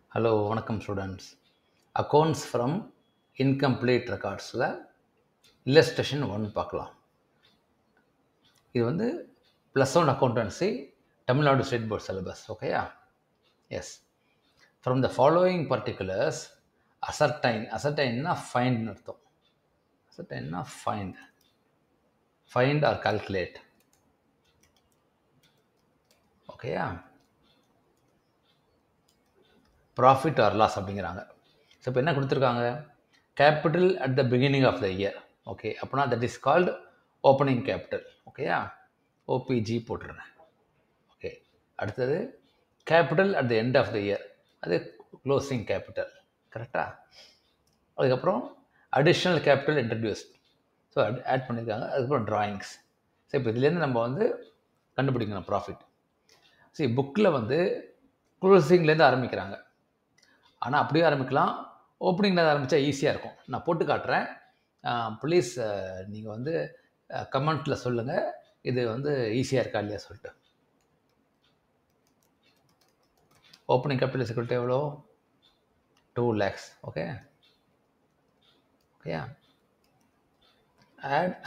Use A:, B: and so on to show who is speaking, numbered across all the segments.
A: hello வணக்கம் students accounts from incomplete ரெக்கார்ட்ஸில் illustration one பார்க்கலாம் இது வந்து plus one accountancy Tamil Nadu state board syllabus ஓகேயா as from the following particulars ascertain அசர்டைன்னா ஃபைண்ட் அர்த்தம் அசர்டைன்னா ஃபைண்ட் ஃபைண்ட் ஆர் கால்குலேட் ஓகேயா ப்ராஃபிட் ஆர் லாஸ் அப்படிங்கிறாங்க ஸோ இப்போ என்ன கொடுத்துருக்காங்க capital at the beginning of the year okay அப்படின்னா that is called opening capital ஓகேயா ஓபிஜி போட்டுடுறேன் ஓகே அடுத்தது capital at the end of the year அது க்ளோசிங் கேபிட்டல் கரெக்டாக அதுக்கப்புறம் additional capital introduced so add பண்ணியிருக்காங்க அதுக்கப்புறம் ட்ராயிங்ஸ் ஸோ இப்போ இதுலேருந்து நம்ம வந்து கண்டுபிடிக்கணும் ப்ராஃபிட் சரி புக்கில் வந்து க்ளோசிங்லேருந்து ஆரம்பிக்கிறாங்க ஆனால் அப்படியே ஆரம்பிக்கலாம் ஓப்பனிங்கில் ஆரம்பித்தா ஈஸியாக இருக்கும் நான் போட்டு காட்டுறேன் ப்ளீஸ் நீங்கள் வந்து கமெண்ட்டில் சொல்லுங்கள் இது வந்து ஈஸியாக இருக்கா இல்லையா சொல்லிட்டு ஓப்பனிங் கேபிட்டல் செக்யூரிட்டி எவ்வளோ டூ லேக்ஸ் ஓகே ஓகேயா ஆட்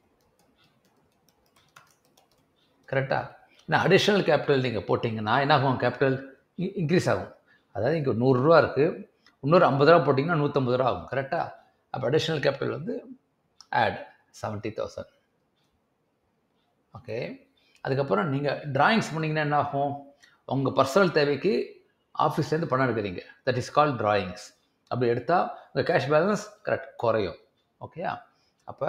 A: கரெக்டாக ஏன்னா அடிஷ்னல் கேபிட்டல் நீங்கள் போட்டிங்கன்னா என்ன ஆகும் கேபிட்டல் இன்க்ரீஸ் ஆகும் அதாவது இங்கே நூறுரூவா இருக்குது இன்னொரு ஐம்பது ரூபா போட்டிங்கன்னா நூற்றம்பது ரூபா ஆகும் கரெக்டாக அப்போ அடிஷ்னல் கேபிட்டல் வந்து ஆட் செவன்ட்டி தௌசண்ட் ஓகே அதுக்கப்புறம் நீங்கள் ட்ராயிங்ஸ் பண்ணிங்கன்னா என்ன ஆகும் உங்கள் பர்சனல் தேவைக்கு ஆஃபீஸ்லேருந்து பணம் எடுக்கிறீங்க தட் இஸ் கால் ட்ராயிங்ஸ் அப்படி எடுத்தால் உங்கள் கேஷ் பேலன்ஸ் கரெக்ட் குறையும் ஓகேயா அப்போ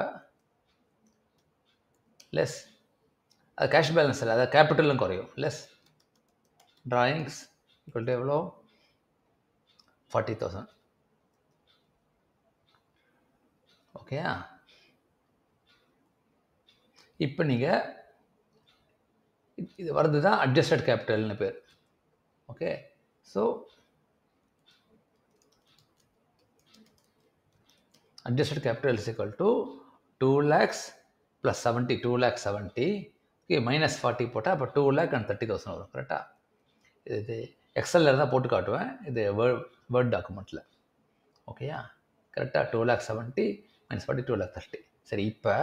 A: லெஸ் அது கேஷ் பேலன்ஸ் இல்லை அதாவது கேபிட்டலும் குறையும் லெஸ் ட்ராயிங்ஸ் ஈக்குவல் டு எவ்வளோ ஃபார்ட்டி தௌசண்ட் ஓகேயா இப்போ நீங்கள் இது வர்றது தான் அட்ஜஸ்டட் கேபிட்டல்னு பேர் okay so adjusted capital is equal to two lakhs plus seventy two lakh seventy okay minus forty போட்டால் அப்போ two lakh and thirty thousand வரும் கரெக்டாக இது எக்ஸலில் இருந்தால் போட்டு காட்டுவேன் இது வேர்ட் வேர்ட் டாக்குமெண்ட்டில் ஓகேயா கரெக்டாக two lakh seventy minus forty two lakh thirty சரி இப்போ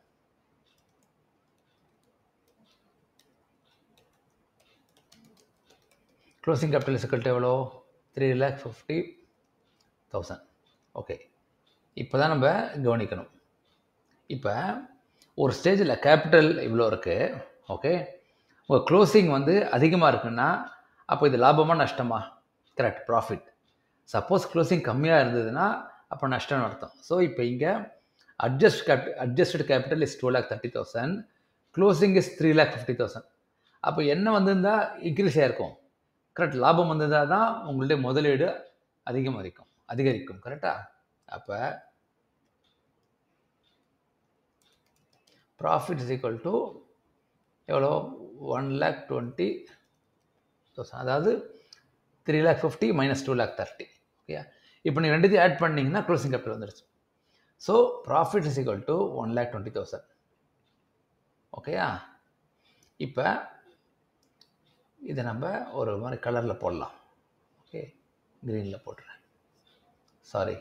A: க்ளோசிங் கேபிட்டல் சிக்கல்ட்டு எவ்வளோ three lakh fifty thousand okay இப்போ தான் நம்ம கவனிக்கணும் இப்போ ஒரு ஸ்டேஜில் கேபிட்டல் இவ்வளோ இருக்குது ஓகே உங்கள் க்ளோசிங் வந்து அதிகமாக இருக்குன்னா அப்போ இது லாபமாக நஷ்டமா கரெக்ட் ப்ராஃபிட் சப்போஸ் க்ளோசிங் கம்மியாக இருந்ததுன்னா அப்போ நஷ்டம்னு அர்த்தம் ஸோ இப்போ இங்கே adjust cap adjusted capital is two lakh thirty thousand closing is three lakh fifty thousand அப்போ என்ன வந்திருந்தால் இன்க்ரீஸ் ஆகிருக்கும் கரெக்ட் லாபம் வந்திருந்தால் தான் உங்களுடைய முதலீடு அதிகமாக அதிகரிக்கும் கரெக்டாக அப்போ ப்ராஃபிட் இஸ் ஈக்குவல் டு எவ்வளோ ஒன் லேக் டுவெண்ட்டி தௌசண்ட் அதாவது three lakh fifty minus two lakh thirty okay இப்போ நீங்கள் ரெண்டுத்தையும் ஆட் பண்ணிங்கன்னா க்ளோசிங் கேபிட்டல் வந்துடுச்சு so profit is equal to one lakh twenty thousand ஓகேயா இப்போ இதை நம்ம ஒரு மாதிரி கலரில் போடலாம் ஓகே க்ரீனில் போட்டுறேன் சாரி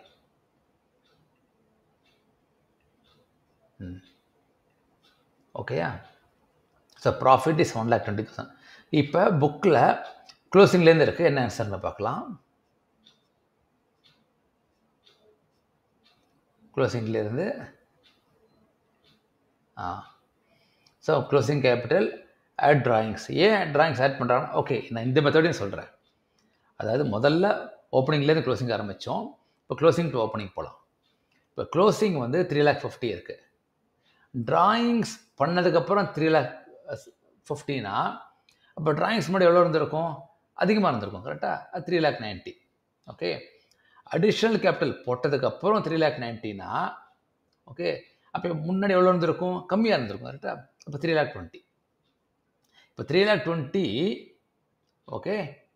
A: ம் ஓகேயா so profit is one lakh twenty thousand இப்போ புக்கில் க்ளோசிங்லேருந்து இருக்குது என்ன ஆன்சர்னு பார்க்கலாம் க்ளோசிங்லேருந்து ஆ so closing capital add drawings ஏன் ட்ராயிங்ஸ் ஆட் பண்ணுறாங்கன்னா ஓகே நான் இந்த மெத்தடையும் சொல்கிறேன் அதாவது முதல்ல ஓப்பனிங்லேருந்து க்ளோசிங் ஆரம்பித்தோம் இப்போ க்ளோசிங் டு ஓப்பனிங் போகலாம் இப்போ க்ளோசிங் வந்து த்ரீ லேக் ஃபிஃப்டி இருக்குது ட்ராயிங்ஸ் பண்ணதுக்கப்புறம் த்ரீ லேக் ஃபிஃப்டினா அப்போ ட்ராயிங்ஸ் முன்னாடி எவ்வளோ இருந்திருக்கும் அதிகமாக இருந்திருக்கும் கரெக்டாக three lakh ninety okay additional capital போட்டதுக்கப்புறம் த்ரீ லேக் நைன்ட்டினா ஓகே அப்போ முன்னாடி எவ்வளோ இருந்திருக்கும் கம்மியாக இருந்திருக்கும் கரெக்டாக அப்போ த்ரீ லேக் டுவெண்ட்டி இப்போ த்ரீ லேக் டுவெண்ட்டி ஓகே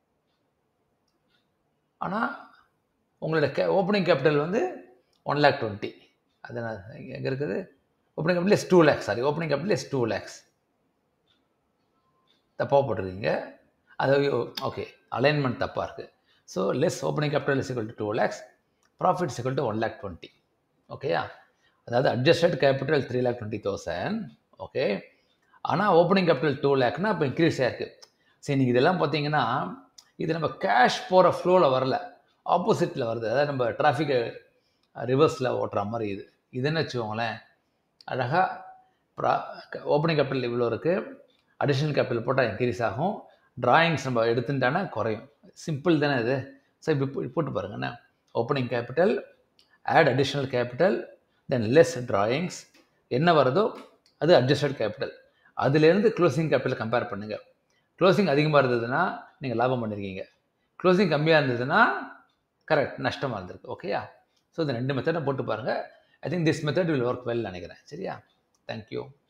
A: ஆனால் உங்களோட கே ஓப்பனிங் கேபிட்டல் வந்து ஒன் லேக் டுவெண்ட்டி அது எங்கே இருக்குது opening capital is two lakhs sorry opening capital is two lakhs தப்பாக போட்டிருக்கீங்க அது ஓகே அலைன்மெண்ட் தப்பாக இருக்குது so less opening capital is equal to two lakhs profit is equal to one lakh twenty ஓகேயா அதாவது adjusted capital three lakh twenty thousand okay ஆனால் opening capital two லேக்னா இப்போ இன்க்ரீஸ் ஆயிருக்கு சரி நீங்கள் இதெல்லாம் பார்த்தீங்கன்னா இது நம்ம கேஷ் போகிற ஃப்ளோவில் வரல ஆப்போசிட்டில் வருது அதாவது நம்ம டிராஃபிக்கை ரிவர்ஸில் ஓட்டுற மாதிரி இது இதுன்னு வச்சுக்கோங்களேன் அழகாக ப்ரா ஓப்பனிங் கேபிட்டல் இவ்வளோ இருக்குது அடிஷ்னல் கேபிட்டல் போட்டால் இன்க்ரீஸ் ஆகும் டிராயிங்ஸ் நம்ம எடுத்துட்டானா குறையும் சிம்பிள் தானே இது ஸோ இப்போ போட்டு பாருங்கண்ணே opening capital add additional capital then less drawings என்ன வருதோ அது அட்ஜஸ்டட் கேபிட்டல் அதுலேருந்து க்ளோசிங் கேபிட்டல் கம்பேர் பண்ணுங்கள் க்ளோசிங் அதிகமாக இருந்ததுன்னா நீங்கள் லாபம் பண்ணியிருக்கீங்க க்ளோசிங் கம்மியாக இருந்ததுன்னா கரெக்ட் நஷ்டமாக இருந்திருக்கு ஓகேயா ஸோ இந்த ரெண்டு மெத்தடை போட்டு பாருங்கள் I think this method will work well நினைக்கிறேன் சரியா தேங்க்யூ